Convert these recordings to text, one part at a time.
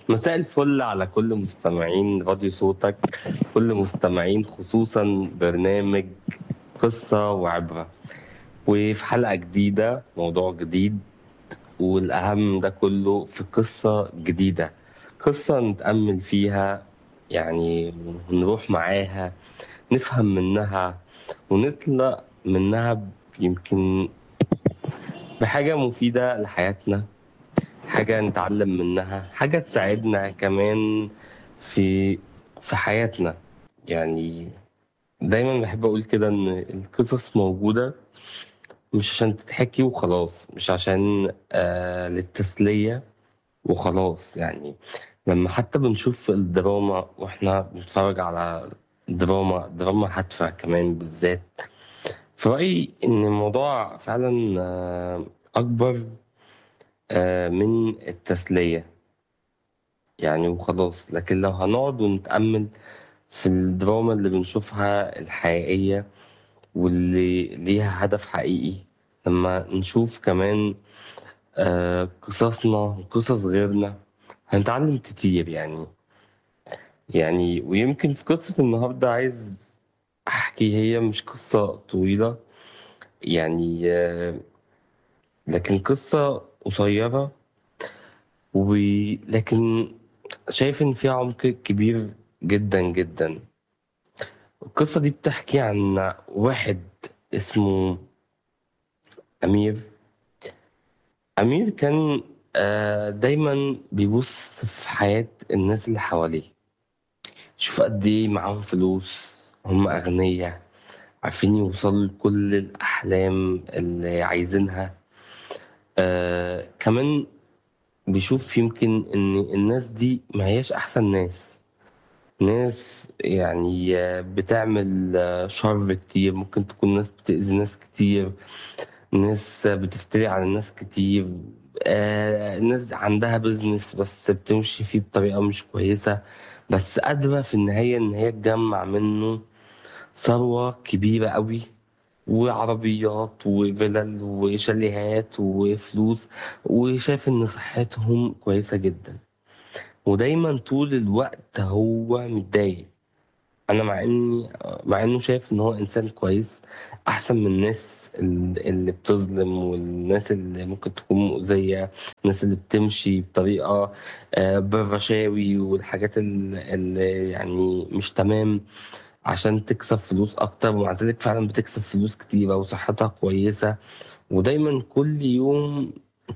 مساء الفل على كل مستمعين راديو صوتك كل مستمعين خصوصا برنامج قصة وعبرة وفي حلقة جديدة موضوع جديد والأهم ده كله في قصة جديدة قصة نتأمل فيها يعني ونروح معاها نفهم منها ونطلع منها يمكن بحاجة مفيدة لحياتنا حاجة نتعلم منها حاجة تساعدنا كمان في في حياتنا يعني دايما بحب أقول كده إن القصص موجودة مش عشان تتحكي وخلاص مش عشان آه للتسلية وخلاص يعني لما حتى بنشوف الدراما واحنا بنتفرج على دراما دراما هادفة كمان بالذات في رأيي إن الموضوع فعلا آه، أكبر آه، من التسلية يعني وخلاص لكن لو هنقعد ونتأمل في الدراما اللي بنشوفها الحقيقية واللي ليها هدف حقيقي لما نشوف كمان آه، قصصنا وقصص غيرنا هنتعلم كتير يعني يعني ويمكن في قصة النهاردة عايز أحكي هي مش قصة طويلة يعني آه، لكن قصة قصيرة ولكن شايف إن فيها عمق كبير جدا جدا القصة دي بتحكي عن واحد اسمه أمير أمير كان آه، دايما بيبص في حياة الناس اللي حواليه شوف قد إيه معاهم فلوس هم أغنياء عارفين يوصلوا لكل الأحلام اللي عايزينها آه كمان بيشوف يمكن إن الناس دي ما هياش أحسن ناس ناس يعني آه، بتعمل آه، شر كتير ممكن تكون ناس بتأذي ناس كتير ناس بتفتري على ناس كتير آه ناس عندها بيزنس بس بتمشي فيه بطريقة مش كويسة بس قادرة في النهاية إن هي تجمع منه ثروة كبيرة قوي وعربيات وفلل وشاليهات وفلوس وشايف إن صحتهم كويسة جدا ودايما طول الوقت هو متضايق انا مع اني مع انه شايف ان هو انسان كويس احسن من الناس ال- اللي بتظلم والناس اللي ممكن تكون مؤذية الناس اللي بتمشي بطريقة آه، بالرشاوي والحاجات ال- اللي يعني مش تمام عشان تكسب فلوس اكتر ومع ذلك فعلا بتكسب فلوس كتيرة وصحتها كويسة ودايما كل يوم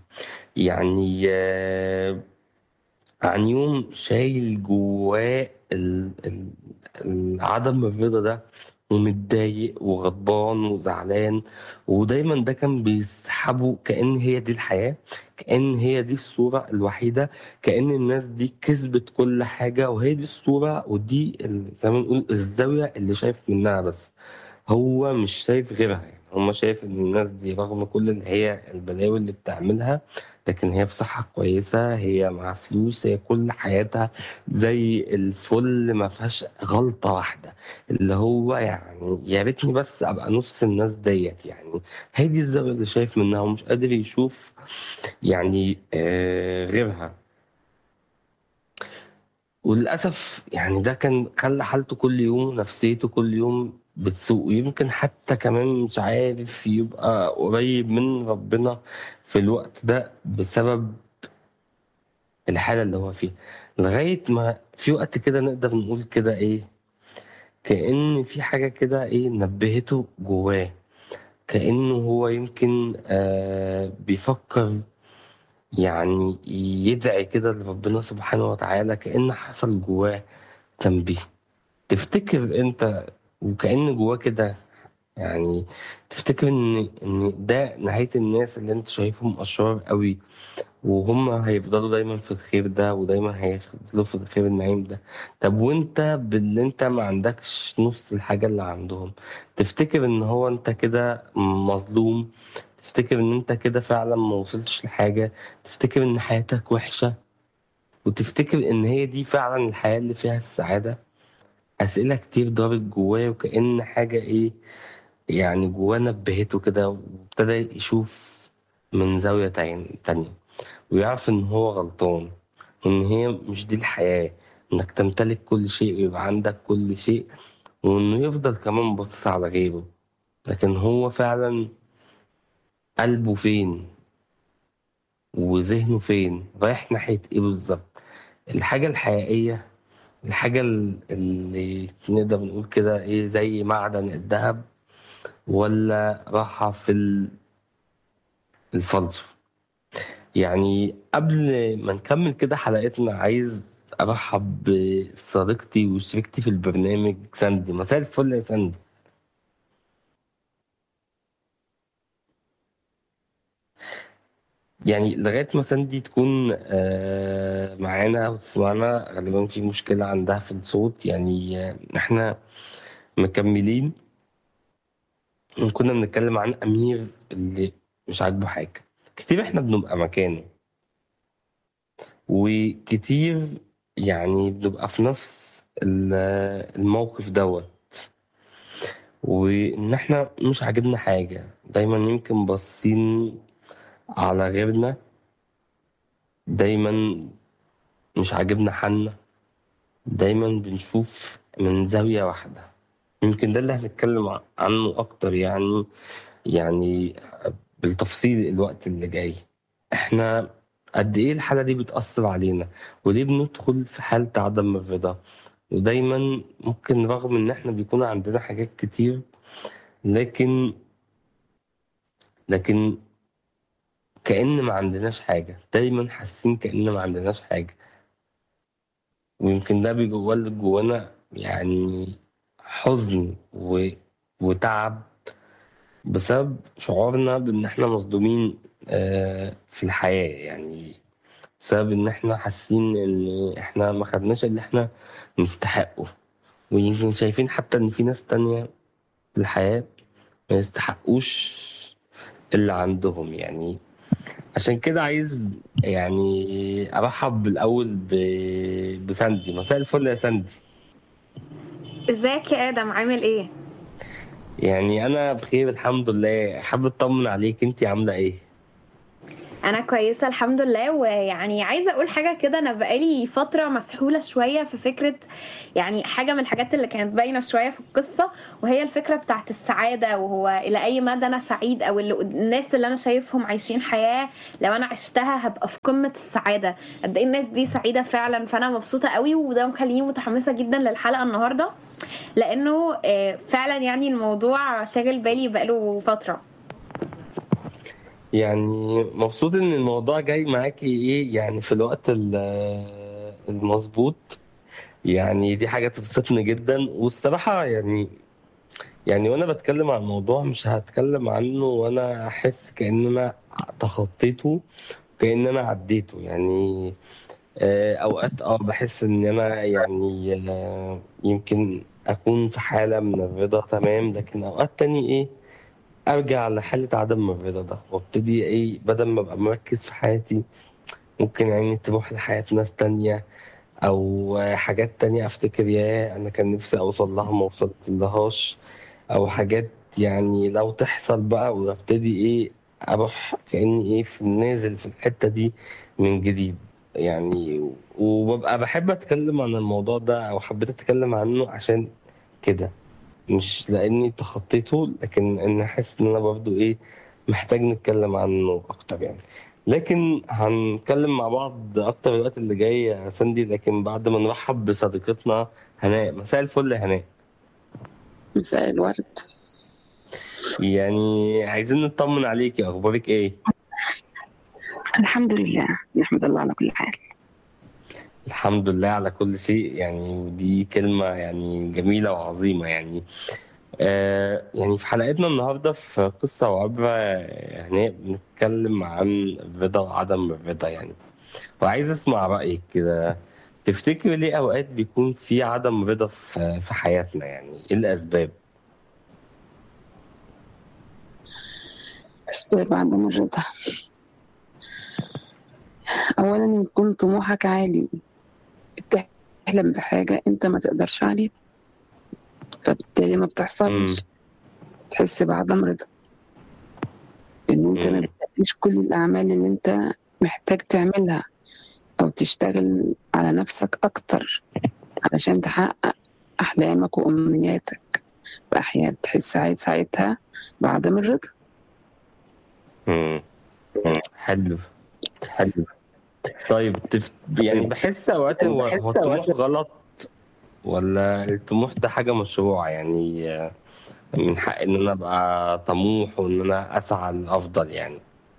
يعني آه، عن يوم شايل جواه ال- ال- ال- عدم الرضا ده ومتضايق وغضبان وزعلان ودايما ده كان بيسحبه كأن هي دي الحياة كأن هي دي الصورة الوحيدة كأن الناس دي كسبت كل حاجة وهي دي الصورة ودي ال- زي ما نقول الزاوية اللي شايف منها بس هو مش شايف غيرها يعني هو شايف ان الناس دي رغم كل اللي هي البلاوي اللي بتعملها لكن هي في صحة كويسة هي معاها فلوس هي كل حياتها زي الفل ما فيهاش غلطة واحدة اللي هو يعني يا ريتني بس ابقى نص الناس ديت يعني هي دي الزاوية اللي شايف منها ومش قادر يشوف يعني آه غيرها وللأسف يعني ده كان خلى حالته كل يوم نفسيته كل يوم بتسوء يمكن حتى كمان مش عارف يبقى قريب من ربنا في الوقت ده بسبب الحالة اللي هو فيها لغاية ما في وقت كده نقدر نقول كده ايه كأن في حاجة كده ايه نبهته جواه كأنه هو يمكن آه بيفكر يعني يدعي كده لربنا سبحانه وتعالى كأن حصل جواه تنبيه تفتكر انت وكأن جواه كده يعني تفتكر ان ان ده نهاية الناس اللي انت شايفهم اشرار قوي وهم هيفضلوا دايما في الخير ده ودايما هيفضلوا في الخير النعيم ده طب وانت باللي انت ما عندكش نص الحاجة اللي عندهم تفتكر ان هو انت كده مظلوم تفتكر ان انت كده فعلا ما وصلتش لحاجة تفتكر ان حياتك وحشة وتفتكر ان هي دي فعلا الحياة اللي فيها السعادة أسئلة كتير دارت جواه وكأن حاجة ايه يعني جواه نبهته كده وابتدى يشوف من زاوية تانية ويعرف إن هو غلطان وإن هي مش دي الحياة إنك تمتلك كل شيء ويبقى عندك كل شيء وإنه يفضل كمان باصص على غيره لكن هو فعلا قلبه فين وذهنه فين رايح ناحية إيه بالظبط الحاجة الحقيقية الحاجة ال- اللي نقدر نقول كده إيه زي معدن الذهب ولا راحة في ال- الفالصو يعني قبل ما نكمل كده حلقتنا عايز أرحب بصديقتي وشريكتي في البرنامج ساندي مساء الفل يا ساندي يعني لغاية ما ساندي تكون آه، معانا وتسمعنا غالبا في مشكلة عندها في الصوت يعني آه، احنا مكملين كنا بنتكلم عن أمير اللي مش عاجبه حاجة كتير احنا بنبقى مكانه وكتير يعني بنبقى في نفس ال- الموقف دوت وإن احنا مش عاجبنا حاجة دايما يمكن باصين على غيرنا دايما مش عاجبنا حالنا دايما بنشوف من زاوية واحدة يمكن ده اللي هنتكلم عنه أكتر يعني يعني بالتفصيل الوقت اللي جاي احنا قد ايه الحالة دي بتأثر علينا وليه بندخل في حالة عدم الرضا ودايما ممكن رغم ان احنا بيكون عندنا حاجات كتير لكن لكن كأن ما عندناش حاجة دايما حاسين كأن ما عندناش حاجة ويمكن ده بيولد جوانا يعني حزن و... وتعب بسبب شعورنا بإن إحنا مصدومين آه، في الحياة يعني بسبب إن إحنا حاسين إن إحنا ما خدناش اللي إحنا نستحقه ويمكن شايفين حتى إن في ناس تانية في الحياة ما يستحقوش اللي عندهم يعني عشان كده عايز يعني ارحب بالاول ب... بساندي مساء الفل يا ساندي ازيك يا ادم عامل ايه يعني انا بخير الحمد لله حابب اطمن عليك انت عامله ايه انا كويسه الحمد لله ويعني عايزه اقول حاجه كده انا بقالي فتره مسحوله شويه في فكره يعني حاجه من الحاجات اللي كانت باينه شويه في القصه وهي الفكره بتاعت السعاده وهو الى اي مدى انا سعيد او اللي الناس اللي انا شايفهم عايشين حياه لو انا عشتها هبقى في قمه السعاده قد ايه الناس دي سعيده فعلا فانا مبسوطه قوي وده مخليني متحمسه جدا للحلقه النهارده لانه آه، فعلا يعني الموضوع شاغل بالي بقاله فتره يعني مبسوط ان الموضوع جاي معاكي ايه يعني في الوقت ال- المظبوط يعني دي حاجه تبسطني جدا والصراحه يعني يعني وانا بتكلم عن الموضوع مش هتكلم عنه وانا احس كأن انا تخطيته كأن انا عديته يعني آه، اوقات اه بحس ان انا يعني آه، يمكن اكون في حالة من الرضا تمام لكن اوقات تاني ايه ارجع لحالة عدم الرضا ده وابتدي ايه بدل ما ابقى مركز في حياتي ممكن عيني تروح لحياة ناس تانية او آه، حاجات تانية افتكر ياه انا كان نفسي اوصل لها ما وصلت لهاش او حاجات يعني لو تحصل بقى وابتدي ايه اروح كأني ايه في النازل في الحتة دي من جديد يعني وببقى بحب اتكلم عن الموضوع ده او حبيت اتكلم عنه عشان كده مش لاني تخطيته لكن ان احس ان انا برضو ايه محتاج نتكلم عنه اكتر يعني لكن هنتكلم مع بعض اكتر الوقت اللي جاي يا سندي لكن بعد ما نرحب بصديقتنا هناء مساء الفل يا هناء مساء الورد يعني عايزين نطمن عليكي اخبارك ايه الحمد لله نحمد الله على كل حال الحمد لله على كل شيء يعني ودي كلمة يعني جميلة وعظيمة يعني آه يعني في حلقتنا النهاردة في قصة وعبرة هناء بنتكلم عن الرضا وعدم الرضا يعني وعايز أسمع رأيك كده تفتكر ليه أوقات بيكون في عدم رضا في في حياتنا يعني إيه الأسباب؟ أسباب عدم الرضا أولا يكون طموحك عالي بتحلم بحاجة أنت ما تقدرش عليها فبالتالي ما امم بتحصلش تحس بعدم رضا إن أنت ما امم بتأديش كل الأعمال اللي أنت محتاج تعملها أو وتشتغل على نفسك أكتر علشان تحقق أحلامك وأمنياتك بأحيان تحس ساعات ساعتها بعدم الرضا مم. حلو حلو طيب تف... يعني بحس اوقات هو هو الطموح غلط ولا الطموح ده حاجة مشروعة يعني آه، من حق ان انا ابقى طموح وان انا اسعى للافضل يعني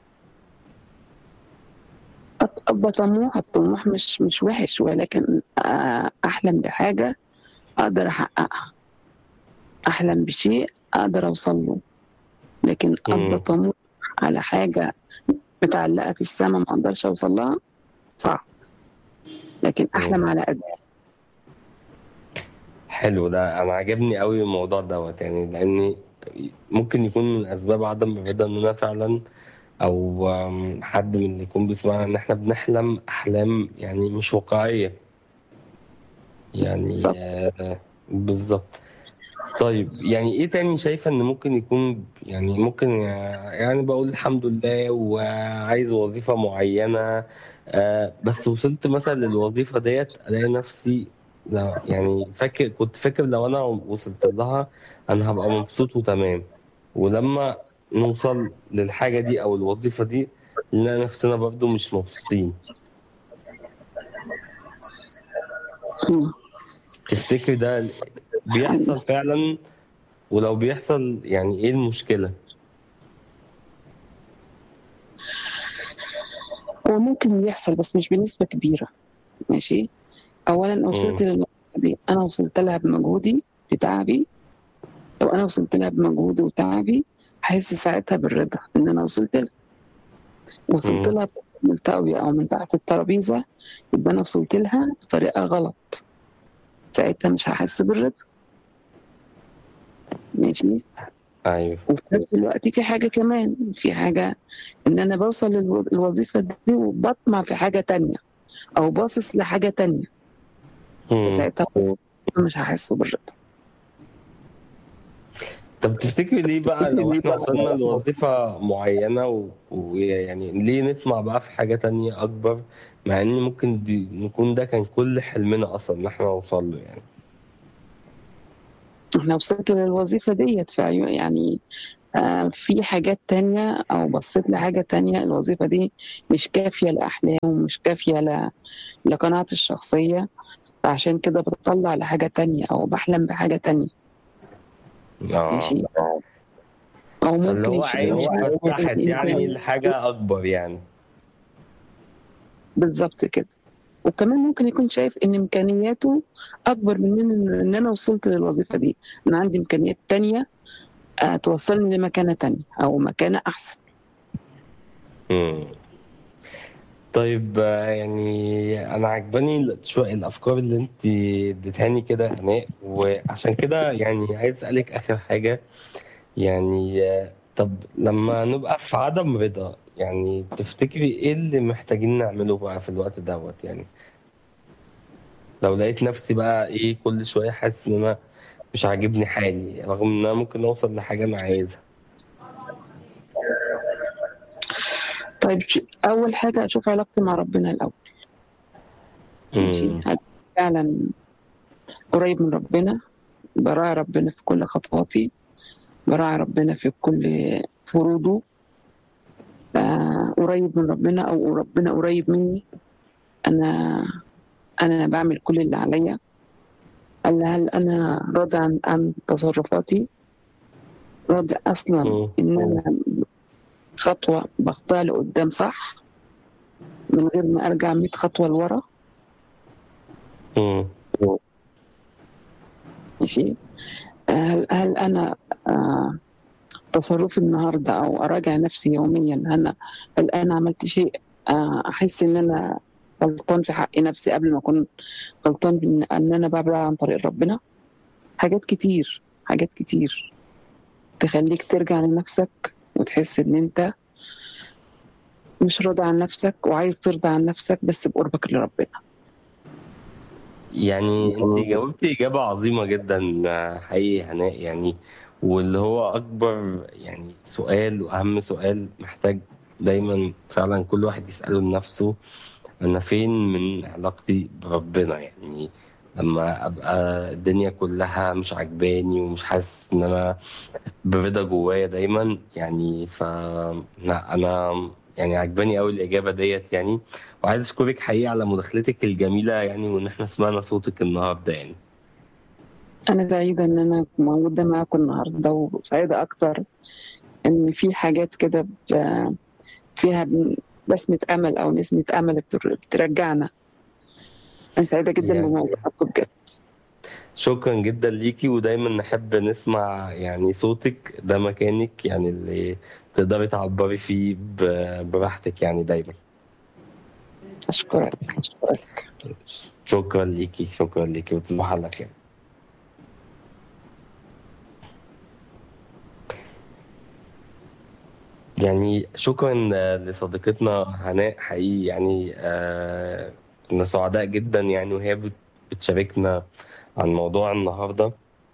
أط- أبقى طموح الطموح مش مش وحش ولكن آه، أحلم بحاجة أقدر أحققها أحلم بشيء أقدر أوصل له لكن مم. أبقى طموح على حاجة متعلقة في السماء ما أقدرش أوصل لها صعب لكن أحلم على قد حلو ده انا عجبني قوي الموضوع دوت يعني لاني ممكن يكون من اسباب عدم الرضا ان انا فعلا او آم، حد من اللي يكون بيسمعنا ان احنا بنحلم احلام يعني مش واقعية يعني بالظبط. آه، بالظبط طيب يعني ايه تاني شايفة ان ممكن يكون يعني ممكن يعني بقول الحمد لله وعايز وظيفة معينة آه، بس وصلت مثلا للوظيفة ديت الاقي نفسي لا يعني فاكر كنت فاكر لو انا وصلت لها انا هبقى مبسوط وتمام ولما نوصل للحاجة دي او الوظيفة دي نلاقي نفسنا برضو مش مبسوطين مم. تفتكر ده بيحصل فعلا ولو بيحصل يعني ايه المشكلة هو ممكن يحصل بس مش بنسبة كبيرة ماشي أولا وصلت للمرحلة دي أنا وصلت لها بمجهودي بتعبي لو أنا وصلت لها بمجهودي وتعبي هحس ساعتها بالرضا إن أنا وصلت لها وصلت مم. لها ملتوية أو من تحت الترابيزة يبقى أنا وصلت لها بطريقة غلط ساعتها مش هحس بالرضا ماشي ايوه وفي نفس الوقت في حاجة كمان في حاجة إن أنا بوصل للوظيفة دي وبطمع في حاجة تانية أو باصص لحاجة تانية مم. ساعتها مش هحس بالرضا طب تفتكري ليه بقى لو احنا وصلنا لوظيفة معينة و- ويعني ليه نطمع بقى في حاجة تانية أكبر مع إن ممكن دي نكون ده كان كل حلمنا أصلا إن احنا نوصل له يعني احنا وصلت للوظيفة ديت فعيو- يعني آه في حاجات تانية أو بصيت لحاجة تانية الوظيفة دي مش كافية لأحلام ومش كافية ل- لقناعتي الشخصية فعشان كده بتطلع لحاجة تانية أو بحلم بحاجة تانية اه ماشي أو فاللي ممكن هو يشوف عيني حاجة اتفتحت تانية. يعني لحاجة أكبر يعني بالظبط كده وكمان ممكن يكون شايف ان امكانياته اكبر من ان إن انا وصلت للوظيفه دي انا عندي امكانيات تانية آه، توصلني لمكانه تانية او مكانه احسن مم. طيب آه، يعني انا عجباني شويه الافكار اللي انت اديتهاني كده يا هناء وعشان كده يعني عايز اسالك اخر حاجه يعني آه، طب لما نبقى في عدم رضا يعني تفتكري ايه اللي محتاجين نعمله بقى في الوقت دوت يعني لو لقيت نفسي بقى ايه كل شويه حاسس ان انا مش عاجبني حالي رغم ان انا ممكن اوصل لحاجه انا عايزها طيب ش- اول حاجه اشوف علاقتي مع ربنا الاول ماشي مم. هل فعلا قريب من ربنا براعي ربنا في كل خطواتي براعي ربنا في كل فروضه آه، قريب من ربنا او ربنا قريب مني انا انا بعمل كل اللي عليا هل هل انا راضي عن عن تصرفاتي راضي اصلا مم. ان انا خطوه بخطيها لقدام صح من غير ما ارجع 100 خطوه لورا مم. ماشي آه، هل هل انا آه، تصرفي النهارده او اراجع نفسي يوميا انا هل انا عملت شيء آه، احس ان انا غلطان في حق نفسي قبل ما اكون غلطان ان ان انا ببعد عن طريق ربنا حاجات كتير حاجات كتير تخليك ترجع لنفسك وتحس ان انت مش راضي عن نفسك وعايز ترضى عن نفسك بس بقربك لربنا يعني انت جاوبتي اجابه عظيمه جدا آه، حقيقي هناء يعني واللي هو اكبر يعني سؤال واهم سؤال محتاج دايما فعلا كل واحد يساله لنفسه انا فين من علاقتي بربنا يعني لما ابقى الدنيا كلها مش عجباني ومش حاسس ان انا برضا جوايا دايما يعني ف لا انا يعني عجباني قوي الاجابه ديت يعني وعايز اشكرك حقيقه على مداخلتك الجميله يعني وان احنا سمعنا صوتك النهارده يعني أنا سعيدة إن أنا موجودة معاكم النهاردة وسعيدة أكتر إن في حاجات كده ب- فيها بسمة أمل أو نسمة أمل بتر- بترجعنا أنا سعيدة جدا يعني بموضوعكم بجد شكرا جدا ليكي ودايما نحب نسمع يعني صوتك ده مكانك يعني اللي تقدري تعبري فيه ب- براحتك يعني دايما أشكرك أشكرك شكرا ليكي شكرا ليكي وتصبح على خير يعني شكرا لصديقتنا هناء حقيقي يعني آه كنا سعداء جدا يعني وهي بت- بتشاركنا عن موضوع النهارده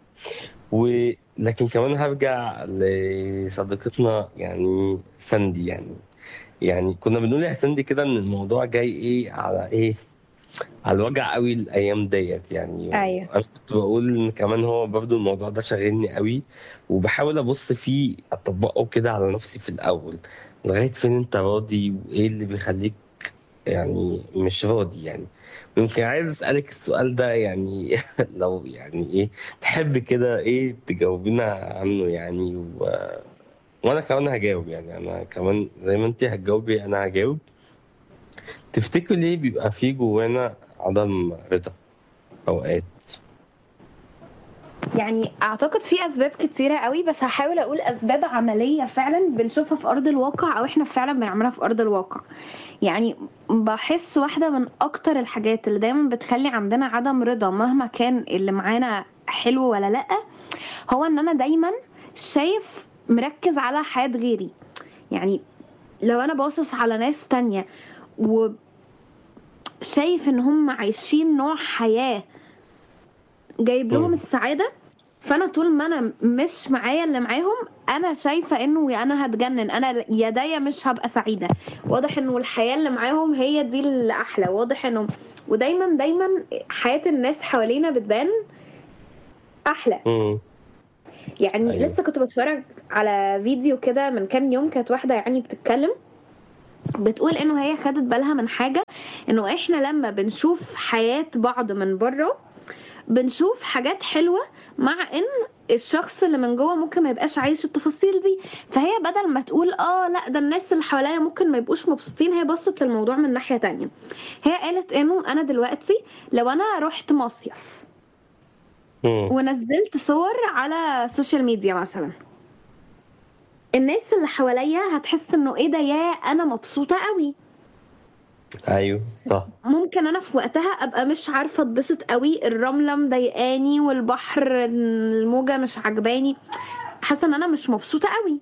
ولكن كمان هرجع لصديقتنا يعني ساندي يعني يعني كنا بنقول يا ساندي كده ان الموضوع جاي ايه على ايه على الوجع قوي الايام ديت يعني ايوه انا كنت بقول ان كمان هو برضو الموضوع ده شاغلني قوي وبحاول ابص فيه اطبقه كده على نفسي في الاول لغايه فين انت راضي وايه اللي بيخليك يعني مش راضي يعني يمكن عايز اسالك السؤال ده يعني لو يعني ايه تحب كده ايه تجاوبينا عنه يعني و... وانا كمان هجاوب يعني انا كمان زي ما انت هتجاوبي انا هجاوب تفتكر ليه بيبقى في جوانا عدم رضا اوقات يعني اعتقد في اسباب كتيره قوي بس هحاول اقول اسباب عمليه فعلا بنشوفها في ارض الواقع او احنا فعلا بنعملها في ارض الواقع يعني بحس واحده من اكتر الحاجات اللي دايما بتخلي عندنا عدم رضا مهما كان اللي معانا حلو ولا لا هو ان انا دايما شايف مركز على حياه غيري يعني لو انا باصص على ناس تانية وشايف ان هم عايشين نوع حياه جايب لهم مم. السعاده فانا طول ما انا مش معايا اللي معاهم انا شايفه انه يا انا هتجنن انا يدايا مش هبقى سعيده واضح انه الحياه اللي معاهم هي دي اللي احلى واضح انه ودايما دايما حياه الناس حوالينا بتبان احلى امم يعني ايوه لسه كنت بتفرج على فيديو كده من كام يوم كانت واحده يعني بتتكلم بتقول انه هي خدت بالها من حاجه انه احنا لما بنشوف حياه بعض من بره بنشوف حاجات حلوه مع ان الشخص اللي من جوه ممكن ما يبقاش عايش التفاصيل دي فهي بدل ما تقول اه لا ده الناس اللي حواليا ممكن ما يبقوش مبسوطين هي بصت للموضوع من ناحيه تانية هي قالت انه انا دلوقتي لو انا رحت مصيف امم ونزلت صور على السوشيال ميديا مثلا الناس اللي حواليا هتحس انه ايه ده يا انا مبسوطه قوي ايوه صح ممكن انا في وقتها ابقى مش عارفه اتبسط قوي الرمله مضايقاني والبحر الموجه مش عجباني حاسه ان انا مش مبسوطه قوي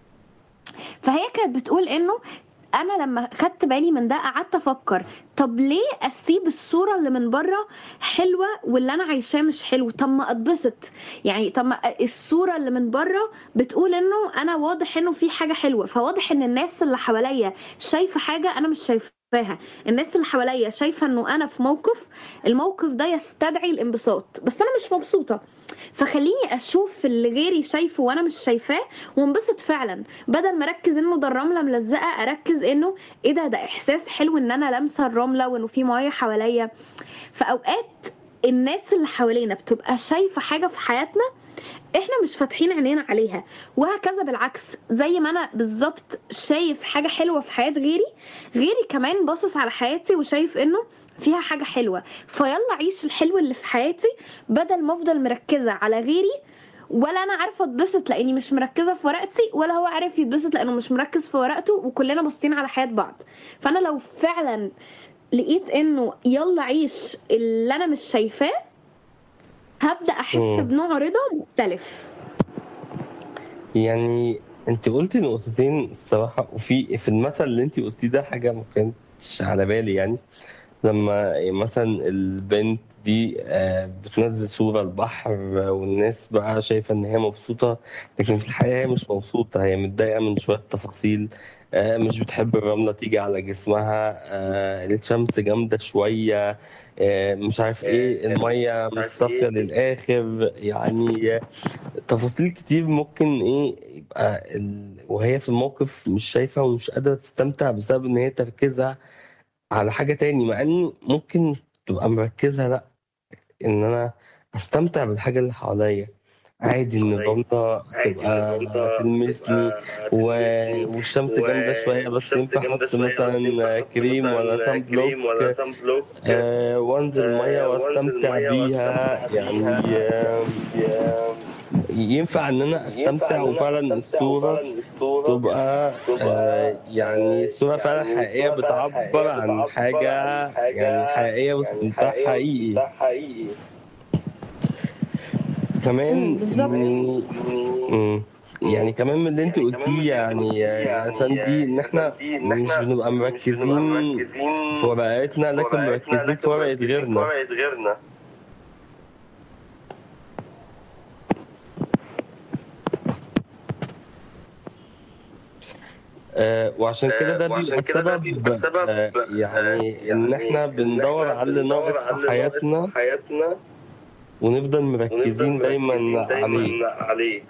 فهي كانت بتقول انه انا لما خدت بالي من ده قعدت افكر طب ليه اسيب الصوره اللي من بره حلوه واللي انا عايشاه مش حلو طب ما اتبسط يعني طب ما الصوره اللي من بره بتقول انه انا واضح انه في حاجه حلوه فواضح ان الناس اللي حواليا شايفه حاجه انا مش شايفاها الناس اللي حواليا شايفه انه انا في موقف الموقف ده يستدعي الانبساط بس انا مش مبسوطه فخليني اشوف اللي غيري شايفه وانا مش شايفاه وانبسط فعلا بدل ما اركز انه ده الرمله ملزقه اركز انه ايه ده ده احساس حلو ان انا لامسه الرمله وانه في ميه حواليا فاوقات الناس اللي حوالينا بتبقى شايفه حاجه في حياتنا احنا مش فاتحين عينينا عليها وهكذا بالعكس زي ما انا بالظبط شايف حاجه حلوه في حياه غيري غيري كمان باصص على حياتي وشايف انه فيها حاجه حلوه فيلا عيش الحلو اللي في حياتي بدل ما افضل مركزه على غيري ولا انا عارفه اتبسط لاني مش مركزه في ورقتي ولا هو عارف يتبسط لانه مش مركز في ورقته وكلنا باصين على حياه بعض فانا لو فعلا لقيت انه يلا عيش اللي انا مش شايفاه هبدا احس امم بنوع رضا مختلف يعني انت قلتي نقطتين الصراحه وفي في المثل اللي انت قلتيه ده حاجه ما كانتش على بالي يعني لما مثلا البنت دي آه، بتنزل صورة البحر والناس بقى شايفة إن هي مبسوطة لكن في الحقيقة هي مش مبسوطة هي متضايقة من شوية تفاصيل آه، مش بتحب الرملة تيجي على جسمها آه، الشمس جامدة شوية آه، مش عارف ايه المية مش صافية للآخر يعني آه، تفاصيل كتير ممكن ايه يبقى ال... وهي في الموقف مش شايفة ومش قادرة تستمتع بسبب ان هي تركيزها على حاجة تاني مع ان ممكن تبقى مركزة لا ان انا استمتع بالحاجة اللي حواليا عادي ان الرملة تبقى تلمسني و... والشمس جامدة شوية بس ينفع احط مثلا كريم ولا سان بلوك آه، وانزل المية واستمتع بيها يعني آه، ينفع ان انا استمتع وفعلا الصورة تبقى آه، يعني الصورة فعلا حقيقية بتعبر عن حاجة يعني حقيقية واستمتاع حقيقي كمان مم، بالظبط. اني مم. يعني كمان من اللي انت قلتيه يعني يا ساندي ان احنا مش بنبقى مركزين في ورقتنا لكن مركزين في ورقة غيرنا آه، وعشان كده ده بيبقى السبب آه، يعني ان احنا بندور على اللي ناقص في حياتنا ونفضل مركزين دايما عليه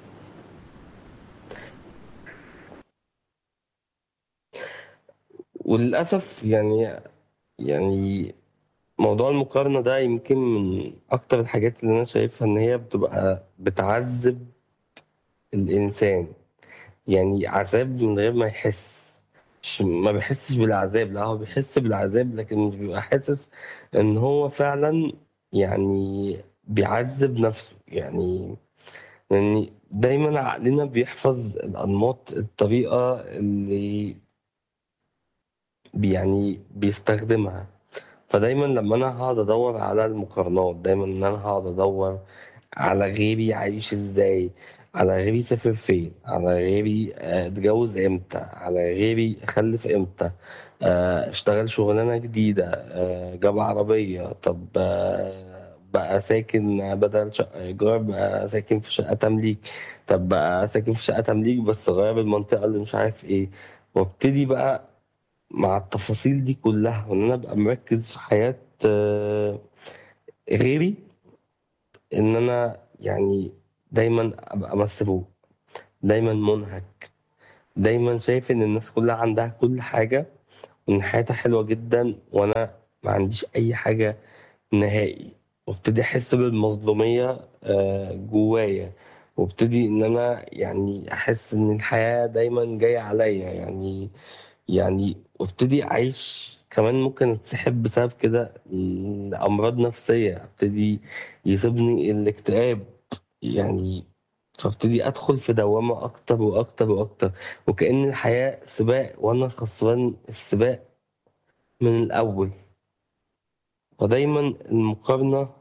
وللأسف يعني يعني موضوع المقارنة ده يمكن من أكتر الحاجات اللي أنا شايفها إن هي بتبقى بتعذب الإنسان يعني عذاب من غير ما يحس مش ما بيحسش بالعذاب لا هو بيحس بالعذاب لكن مش بيبقى حاسس إن هو فعلا يعني بيعذب نفسه يعني يعني دايما عقلنا بيحفظ الأنماط الطريقة اللي بي- يعني بيستخدمها فدايما لما انا هقعد ادور على المقارنات دايما ان انا هقعد ادور على غيري عايش ازاي على غيري سافر فين على غيري آه، اتجوز امتى على غيري خلف امتى آه، اشتغل شغلانة جديدة آه، جاب عربية طب آه، بقى ساكن بدل شقة إيجار بقى ساكن في شقة تمليك طب بقى ساكن في شقة تمليك بس غير المنطقة اللي مش عارف ايه وابتدي بقى مع التفاصيل دي كلها وان انا ابقى مركز في حياة آه، غيري ان انا يعني دايما ابقى مسروق دايما منهك دايما شايف ان الناس كلها عندها كل حاجة وان حياتها حلوة جدا وانا ما عنديش اي حاجة نهائي وابتدي احس بالمظلومية آه، جوايا وابتدي ان انا يعني احس ان الحياة دايما جاية عليا يعني يعني وابتدي اعيش كمان ممكن اتسحب بسبب كده لامراض نفسيه ابتدي يصيبني الاكتئاب يعني فابتدي ادخل في دوامه اكتر واكتر واكتر وكأن الحياه سباق وانا خسران السباق من الاول ودايما المقارنه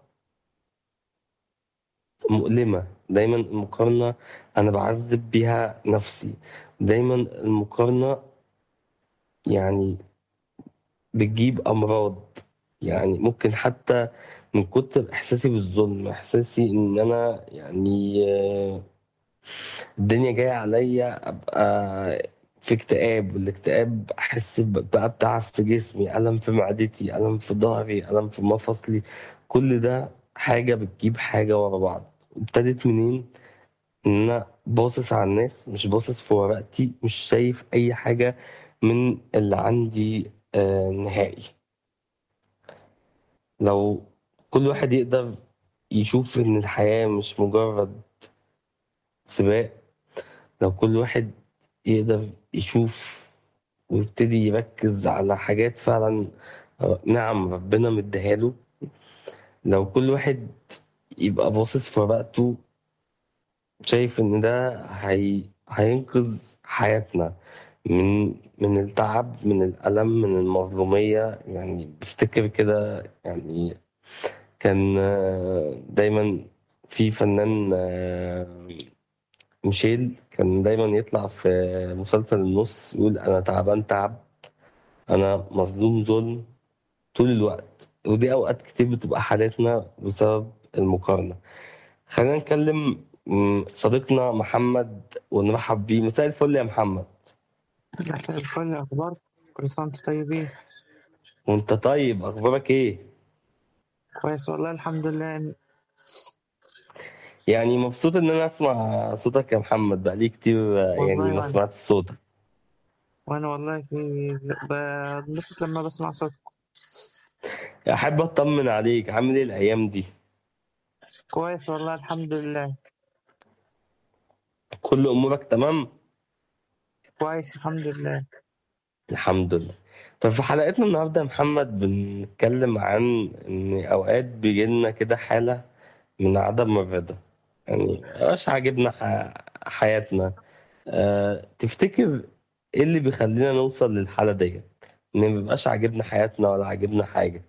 مؤلمه دايما المقارنه انا بعذب بيها نفسي دايما المقارنه يعني بتجيب أمراض يعني ممكن حتى من كتر إحساسي بالظلم إحساسي إن أنا يعني آه، الدنيا جاية عليا أبقى في اكتئاب والاكتئاب أحس ب- بقى بتعب في جسمي ألم في معدتي ألم في ظهري ألم في مفاصلي كل ده حاجة بتجيب حاجة ورا بعض ابتدت منين؟ إن أنا باصص على الناس مش باصص في ورقتي مش شايف أي حاجة من اللي عندي آه، نهائي لو كل واحد يقدر يشوف إن الحياة مش مجرد سباق لو كل واحد يقدر يشوف ويبتدي يركز على حاجات فعلا آه، نعم ربنا مديها له لو كل واحد يبقى باصص في ورقته شايف إن ده هي... هينقذ حياتنا من من التعب من الألم من المظلومية يعني بفتكر كده يعني كان آه، دايما في فنان آه، ميشيل كان دايما يطلع في مسلسل النص يقول أنا تعبان تعب أنا مظلوم ظلم طول الوقت ودي أوقات كتير بتبقى حالتنا بسبب المقارنة خلينا نكلم م، صديقنا محمد ونرحب بيه مساء الفل يا محمد مساء الفل أخبار كل سنة وأنتم طيبين وانت طيب اخبارك ايه كويس والله الحمد لله يعني مبسوط ان انا اسمع صوتك يا محمد بقالي كتير آه، يعني والله ما وأنا سمعت صوتك وأنا والله في بنبسط لما بسمع صوت احب اطمن عليك عامل ايه الايام دي كويس والله الحمد لله كل امورك تمام كويس الحمد لله الحمد لله طب في حلقتنا النهارده يا محمد بنتكلم عن ان اوقات بيجيلنا كده حالة من عدم الرضا يعني مش عاجبنا ح- حياتنا أه تفتكر ايه اللي بيخلينا نوصل للحالة ديت ان مبيبقاش عاجبنا حياتنا ولا عاجبنا حاجة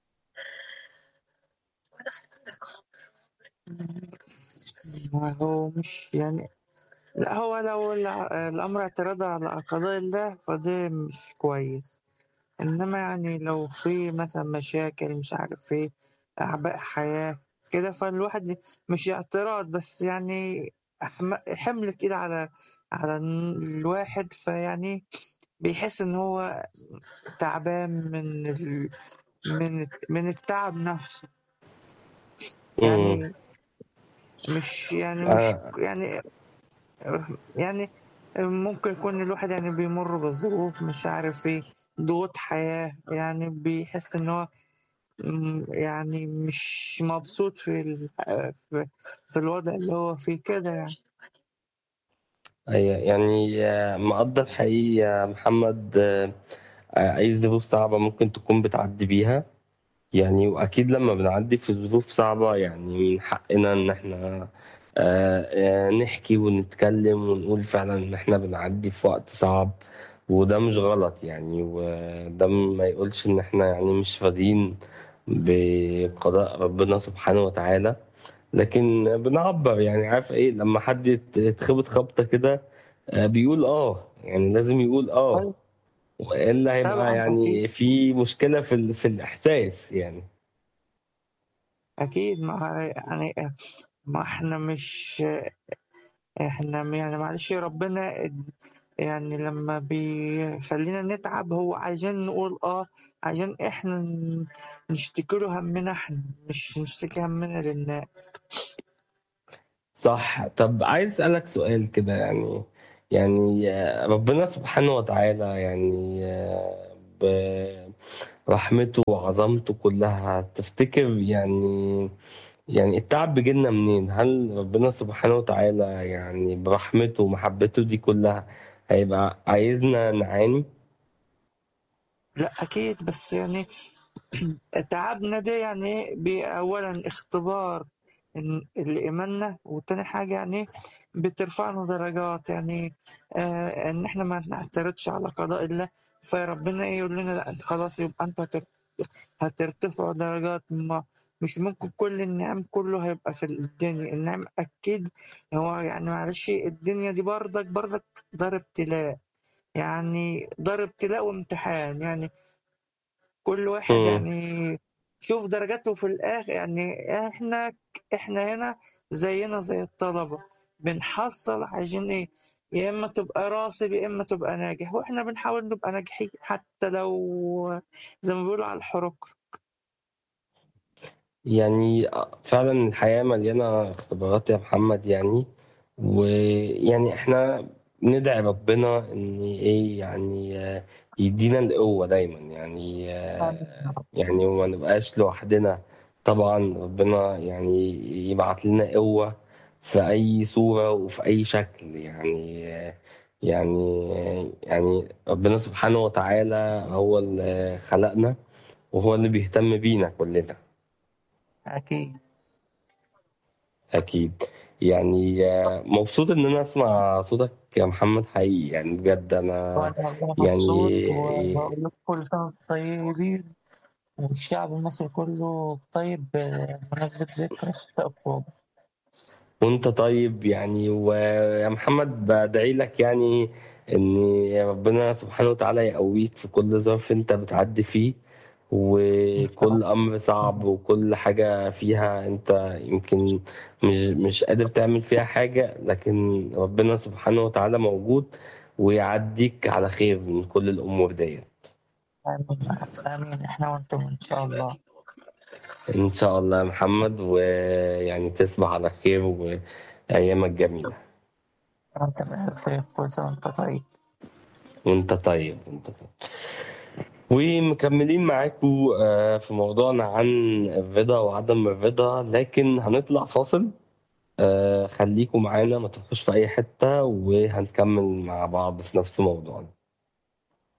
ما هو مش يعني لا هو لو الع- الأمر اعتراض على قضاء الله فده مش كويس إنما يعني لو في مثلا مشاكل مش عارف ايه أعباء حياة كده فالواحد مش اعتراض بس يعني أحم- حمل كده على على الواحد فيعني بيحس إن هو تعبان من ال... من من التعب نفسه امم يعني مش يعني مش أه يعني يعني ممكن يكون الواحد يعني بيمر بظروف مش عارف ايه ضغوط حياة يعني بيحس ان هو م- يعني مش مبسوط في ال... في في الوضع اللي هو فيه كده يعني أيوة، يعني آه، مقدر حقيقي يا محمد آه، آه، أي ظروف صعبة ممكن تكون بتعدي بيها يعني وأكيد لما بنعدي في ظروف صعبة يعني من حقنا إن إحنا آه، آه، نحكي ونتكلم ونقول فعلا إن إحنا بنعدي في وقت صعب وده مش غلط يعني وده ما يقولش إن إحنا يعني مش راضيين بقضاء ربنا سبحانه وتعالى لكن بنعبر يعني عارف إيه لما حد يت- يتخبط خبطة كده آه، بيقول آه يعني لازم يقول آه أيوة، وإلا هيبقى طبعا اكيد يعني في مشكلة في ال- في الإحساس يعني اكيد ما يعني ما احنا مش احنا يعني معلش ربنا يعني لما بيخلينا نتعب هو عشان نقول اه عشان احنا ن- نشتكي له همنا احنا مش نشتكي همنا للناس صح طب عايز أسألك سؤال كده يعني يعني آه، ربنا سبحانه وتعالى يعني آه، برحمته وعظمته كلها تفتكر يعني يعني التعب بيجيلنا منين؟ هل ربنا سبحانه وتعالى يعني برحمته ومحبته دي كلها هيبقى عايزنا نعاني؟ لا اكيد بس يعني تعبنا ده يعني بي- اولا اختبار إن- لإيماننا وتاني حاجة يعني بترفعنا درجات يعني آه إن إحنا ما نعترضش على قضاء الله فربنا إيه يقول لنا لا خلاص يبقى أنتوا هتر- هترتفعوا درجات ما مش ممكن كل النعم كله هيبقى في الدنيا النعم أكيد هو يعني معلش الدنيا دي برضك برضك دار ابتلاء يعني دار ابتلاء وامتحان يعني كل واحد مم. يعني شوف درجاته في الآخر يعني احنا احنا هنا زينا زي الطلبة بنحصل عشان ايه يا اما تبقى راسب يا اما تبقى ناجح واحنا بنحاول نبقى ناجحين حتى لو زي ما بيقولوا على الحروق يعني فعلا الحياة مليانة اختبارات يا محمد يعني ويعني احنا ندعي ربنا ان ايه يعني آه، يدينا القوة دايما يعني آه، يعني وما نبقاش لوحدنا طبعا ربنا يعني يبعت لنا قوة في أي صورة وفي أي شكل يعني آه، يعني يعني ربنا سبحانه وتعالى هو اللي خلقنا وهو اللي بيهتم بينا كلنا أكيد أكيد يعني آه، مبسوط إن أنا أسمع صوتك يا محمد حقيقي يعني بجد أنا وأنا والله يعني مبسوط وبقول لكم كل سنة وأنتم طيبين والشعب المصري كله طيب بمناسبة ذكرى 6 أكتوبر وأنت طيب يعني ويا محمد بدعي لك يعني إن ربنا سبحانه وتعالى يقويك في كل ظرف أنت بتعدي فيه وكل أمر صعب وكل حاجة فيها أنت يمكن مش مش قادر تعمل فيها حاجة لكن ربنا سبحانه وتعالى موجود ويعديك على خير من كل الأمور ديت آمين آمين إحنا وأنتم إن شاء الله إن شاء الله يا محمد ويعني تصبح على خير وأيامك جميلة وأنت بخير كل سنة وأنت طيب وأنت طيب وأنت طيب ومكملين معاكم آه، في موضوعنا عن الرضا وعدم الرضا لكن هنطلع فاصل آه، خليكم معانا ما تروحوش في أي حتة وهنكمل مع بعض في نفس موضوعنا